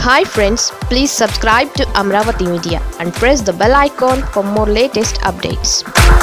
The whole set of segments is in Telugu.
hi friends please subscribe to Amaravati media and press the bell icon for more latest updates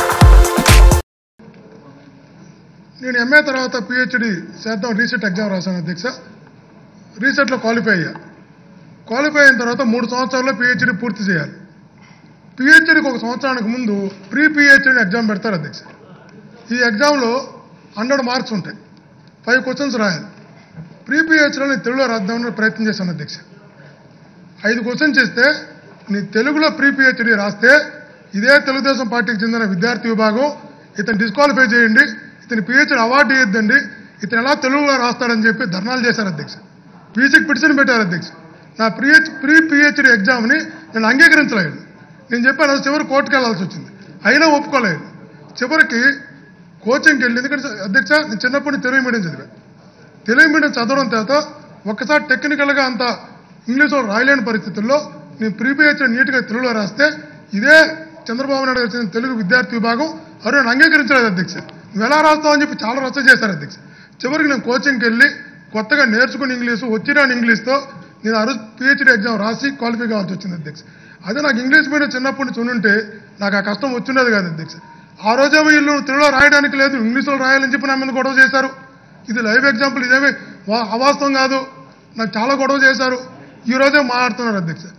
నేను ఎంఏ తర్వాత పిహెచ్డి చేద్దాం రీసెట్ ఎగ్జామ్ రాశాను అధ్యక్ష రీసెట్లో క్వాలిఫై అయ్యా క్వాలిఫై అయిన తర్వాత మూడు సంవత్సరాల్లో పిహెచ్డి పూర్తి చేయాలి పిహెచ్డికి ఒక సంవత్సరానికి ముందు ప్రీ పిహెచ్డి ఎగ్జామ్ పెడతారు అధ్యక్ష ఈ ఎగ్జామ్లో హండ్రెడ్ మార్క్స్ ఉంటాయి ఫైవ్ క్వశ్చన్స్ రాయాలి ప్రీ పిహెచ్డిలో నేను తెలుగులో రాద్దామని ప్రయత్నం చేశాను అధ్యక్ష ఐదు క్వశ్చన్స్ ఇస్తే నీ తెలుగులో ప్రీ పిహెచ్డి రాస్తే ఇదే తెలుగుదేశం పార్టీకి చెందిన విద్యార్థి విభాగం ఇతను డిస్క్వాలిఫై చేయండి ఇతని పిహెచ్డి అవార్డు ఇద్దండి ఇతను ఎలా తెలుగులో రాస్తాడని చెప్పి ధర్నాలు చేశారు అధ్యక్ష పీసీకి పిటిషన్ పెట్టారు అధ్యక్ష నా ప్రీహెచ్ ప్రీ పిహెచ్డి ఎగ్జామ్ని నేను అంగీకరించలేదు నేను చెప్పాను అది చివరి కోర్టుకు వెళ్ళాల్సి వచ్చింది అయినా ఒప్పుకోలేదు చివరికి కోచింగ్కి వెళ్ళి ఎందుకంటే అధ్యక్ష నేను చిన్నప్పటి నుంచి తెలుగు మీడియం చదివాను తెలుగు మీడియం చదవడం తర్వాత ఒక్కసారి టెక్నికల్గా అంత ఇంగ్లీష్లో రాయలేని పరిస్థితుల్లో నేను ప్రీపిహెచ్ నీట్గా తెలుగులో రాస్తే ఇదే చంద్రబాబు నాయుడు గారు చెందిన తెలుగు విద్యార్థి విభాగం అరే నేను అంగీకరించలేదు అధ్యక్ష నువ్వు ఎలా రాస్తావు అని చెప్పి చాలా రచ్చ చేశారు అధ్యక్ష చివరికి నేను కోచింగ్కి వెళ్ళి కొత్తగా నేర్చుకుని ఇంగ్లీషు వచ్చిన ఇంగ్లీష్తో నేను ఆ రోజు పిహెచ్డీ ఎగ్జామ్ రాసి క్వాలిఫై కావాల్సి వచ్చింది అధ్యక్ష అదే నాకు ఇంగ్లీష్ మీడియం చిన్నప్పటి నుంచి ఉంటే నాకు ఆ కష్టం వచ్చిండేది కాదు అధ్యక్ష ఆ రోజే వీళ్ళు తెలుగులో రాయడానికి లేదు ఇంగ్లీష్లో రాయాలని చెప్పి నా మీద గొడవ చేశారు ఇది లైవ్ ఎగ్జాంపుల్ ఇదేమి వా- అవాస్తవం కాదు నాకు చాలా గొడవ చేశారు ఈ రోజే మాట్లాడుతున్నారు అధ్యక్ష